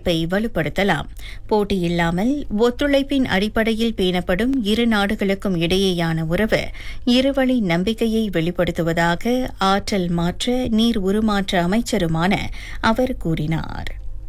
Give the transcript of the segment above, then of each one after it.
ஒத்துழைப்பை வலுப்படுத்தலாம் போட்டியில்லாமல் ஒத்துழைப்பின் அடிப்படையில் பேணப்படும் இரு நாடுகளுக்கும் இடையேயான உறவு இருவழி நம்பிக்கையை வெளிப்படுத்துவதாக ஆற்றல் மாற்ற நீர் உருமாற்ற அமைச்சருமான அவர் கூறினார்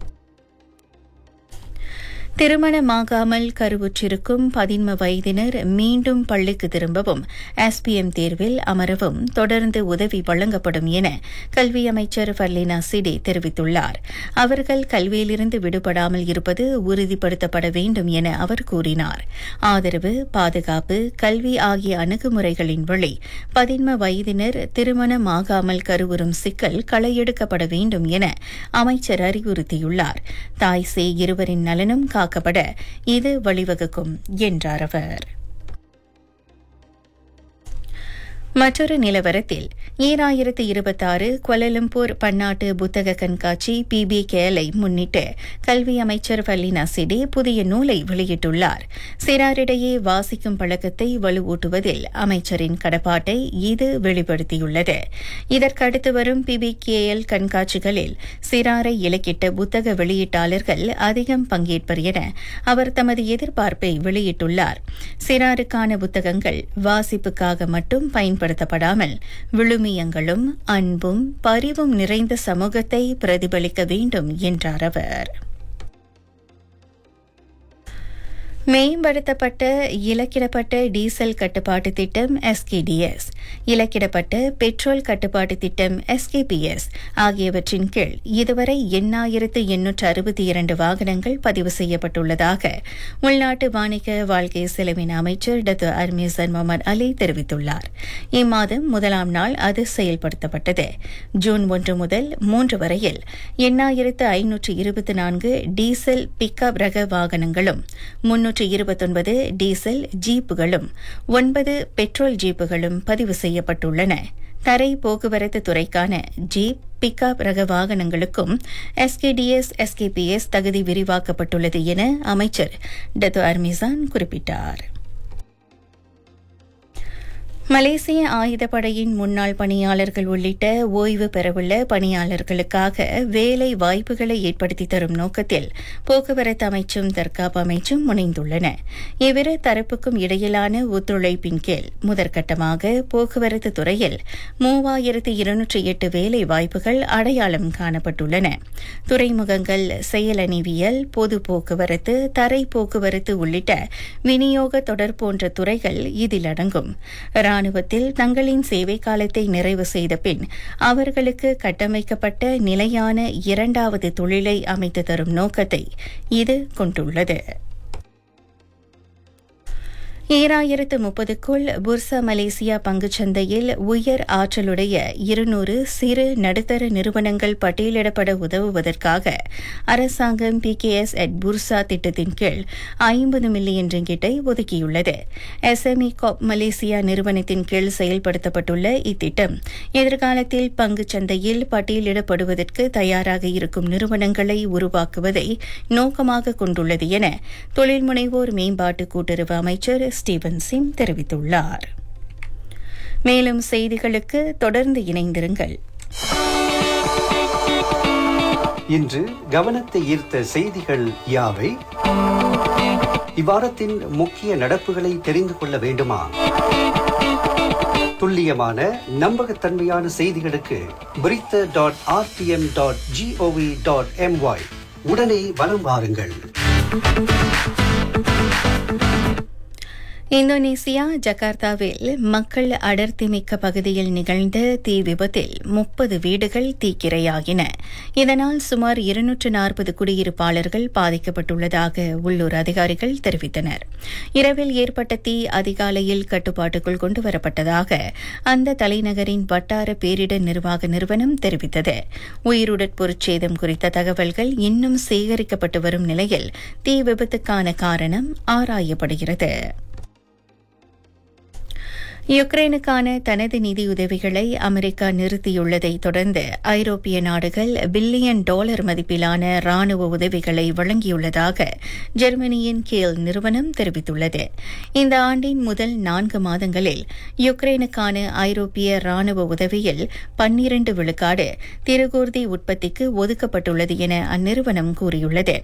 திருமணமாகாமல் கருவுற்றிருக்கும் பதின்ம வயதினர் மீண்டும் பள்ளிக்கு திரும்பவும் எஸ்பிஎம் தேர்வில் அமரவும் தொடர்ந்து உதவி வழங்கப்படும் என கல்வி அமைச்சர் ஃபர்லினா சிடே தெரிவித்துள்ளார் அவர்கள் கல்வியிலிருந்து விடுபடாமல் இருப்பது உறுதிப்படுத்தப்பட வேண்டும் என அவர் கூறினார் ஆதரவு பாதுகாப்பு கல்வி ஆகிய அணுகுமுறைகளின் வழி பதின்ம வயதினர் திருமணமாகாமல் கருவுறும் சிக்கல் களையெடுக்கப்பட வேண்டும் என அமைச்சர் அறிவுறுத்தியுள்ளார் தாய் சே இருவரின் நலனும் காக்கப்பட இது வழிவகுக்கும் என்றார் அவர் மற்றொரு நிலவரத்தில் ஈராயிரத்து இருபத்தாறு கொலலம்பூர் பன்னாட்டு புத்தக கண்காட்சி பிபி கேலை முன்னிட்டு கல்வி அமைச்சர் ஃபல்லினா சிடே புதிய நூலை வெளியிட்டுள்ளார் சிறாரிடையே வாசிக்கும் பழக்கத்தை வலுவூட்டுவதில் அமைச்சரின் கடப்பாட்டை இது வெளிப்படுத்தியுள்ளது இதற்கடுத்து வரும் பிபி கேஎல் கண்காட்சிகளில் சிறாரை இலக்கிட்ட புத்தக வெளியீட்டாளர்கள் அதிகம் பங்கேற்பர் என அவர் தமது எதிர்பார்ப்பை வெளியிட்டுள்ளார் சிறாருக்கான புத்தகங்கள் வாசிப்புக்காக மட்டும் பயன்படுத்த பயன்படுத்தப்படாமல் விழுமியங்களும் அன்பும் பரிவும் நிறைந்த சமூகத்தை பிரதிபலிக்க வேண்டும் என்றார் அவர் மேம்படுத்தப்பட்ட இலக்கிடப்பட்ட டீசல் கட்டுப்பாட்டு திட்டம் எஸ்கேடிஎஸ் இலக்கிடப்பட்ட பெட்ரோல் கட்டுப்பாட்டு திட்டம் எஸ்கேபிஎஸ் ஆகியவற்றின் கீழ் இதுவரை எண்ணாயிரத்து எண்ணூற்று அறுபத்தி இரண்டு வாகனங்கள் பதிவு செய்யப்பட்டுள்ளதாக உள்நாட்டு வாணிக வாழ்க்கை செலவின அமைச்சர் டத்து அர்மீசன் முகமது அலி தெரிவித்துள்ளார் இம்மாதம் முதலாம் நாள் அது செயல்படுத்தப்பட்டது ஜூன் ஒன்று முதல் மூன்று வரையில் எண்ணாயிரத்து ஐநூற்று இருபத்தி நான்கு டீசல் பிக்கப் ரக வாகனங்களும் முன்னூற்று இருபத்தொன்பது டீசல் ஜீப்புகளும் ஒன்பது பெட்ரோல் ஜீப்புகளும் பதிவு செய்யப்பட்டுள்ளன தரை போக்குவரத்து துறைக்கான ஜீப் பிக்கப் ரக வாகனங்களுக்கும் எஸ்கேடிஎஸ் எஸ்கேபிஎஸ் தகுதி விரிவாக்கப்பட்டுள்ளது என அமைச்சர் டத்து அர்மிசான் குறிப்பிட்டார் மலேசிய ஆயுதப்படையின் முன்னாள் பணியாளர்கள் உள்ளிட்ட ஓய்வு பெறவுள்ள பணியாளர்களுக்காக வேலை வாய்ப்புகளை ஏற்படுத்தி தரும் நோக்கத்தில் போக்குவரத்து அமைச்சும் தற்காப்பு அமைச்சும் முனைந்துள்ளன இவ்விரு தரப்புக்கும் இடையிலான ஒத்துழைப்பின் கீழ் முதற்கட்டமாக போக்குவரத்து துறையில் மூவாயிரத்து இருநூற்றி எட்டு வேலை வாய்ப்புகள் அடையாளம் காணப்பட்டுள்ளன துறைமுகங்கள் செயலணிவியல் பொது போக்குவரத்து தரை போக்குவரத்து உள்ளிட்ட விநியோக தொடர் போன்ற துறைகள் இதில் அடங்கும் ராணுவத்தில் தங்களின் சேவை காலத்தை நிறைவு செய்த பின் அவர்களுக்கு கட்டமைக்கப்பட்ட நிலையான இரண்டாவது தொழிலை அமைத்து தரும் நோக்கத்தை இது கொண்டுள்ளது ஈராயிரத்து முப்பதுக்குள் புர்சா மலேசியா பங்குச்சந்தையில் உயர் ஆற்றலுடைய இருநூறு சிறு நடுத்தர நிறுவனங்கள் பட்டியலிடப்பட உதவுவதற்காக அரசாங்கம் P K S at Bursa திட்டத்தின் கீழ் ஐம்பது மில்லியன் ரிங்கிட்டை ஒதுக்கியுள்ளது எஸ்எம்இ காப் மலேசியா நிறுவனத்தின் கீழ் செயல்படுத்தப்பட்டுள்ள இத்திட்டம் எதிர்காலத்தில் பங்குச்சந்தையில் பட்டியலிடப்படுவதற்கு தயாராக இருக்கும் நிறுவனங்களை உருவாக்குவதை நோக்கமாக கொண்டுள்ளது என தொழில் முனைவோர் மேம்பாட்டு கூட்டுறவு அமைச்சர் ஸ்டீவன் சிம் தெரிவித்துள்ளார் மேலும் செய்திகளுக்கு தொடர்ந்து இணைந்திருங்கள் இன்று கவனத்தை ஈர்த்த செய்திகள் யாவை இவ்வாரத்தின் முக்கிய நடப்புகளை தெரிந்து கொள்ள வேண்டுமா துல்லியமான நம்பகத்தன்மையான செய்திகளுக்கு Berita dot RTM dot GOV dot MY உடனே வலம் வாருங்கள் இந்தோனேசியா ஜகார்த்தாவில் மக்கள் அடர்த்தி மிக்க பகுதியில் நிகழ்ந்த தீ விபத்தில் முப்பது வீடுகள் தீக்கிரையாகின இதனால் சுமார் இருநூற்று நாற்பது குடியிருப்பாளர்கள் பாதிக்கப்பட்டுள்ளதாக உள்ளூர் அதிகாரிகள் தெரிவித்தனர் இரவில் ஏற்பட்ட தீ அதிகாலையில் கட்டுப்பாட்டுக்குள் கொண்டுவரப்பட்டதாக அந்த தலைநகரின் வட்டார பேரிடர் நிர்வாக நிறுவனம் தெரிவித்தது உயிருடற்பொருட்சேதம் குறித்த தகவல்கள் இன்னும் சேகரிக்கப்பட்டு வரும் நிலையில் தீ விபத்துக்கான காரணம் ஆராயப்படுகிறது யுக்ரைனுக்கான தனது நிதியுதவிகளை அமெரிக்கா நிறுத்தியுள்ளதை தொடர்ந்து ஐரோப்பிய நாடுகள் பில்லியன் டாலர் மதிப்பிலான ராணுவ உதவிகளை வழங்கியுள்ளதாக ஜெர்மனியின் கேல் நிறுவனம் தெரிவித்துள்ளது இந்த ஆண்டின் முதல் நான்கு மாதங்களில் யுக்ரைனுக்கான ஐரோப்பிய ராணுவ உதவியில் பன்னிரண்டு விழுக்காடு திருகூர்தி உற்பத்திக்கு ஒதுக்கப்பட்டுள்ளது என அந்நிறுவனம் கூறியுள்ளது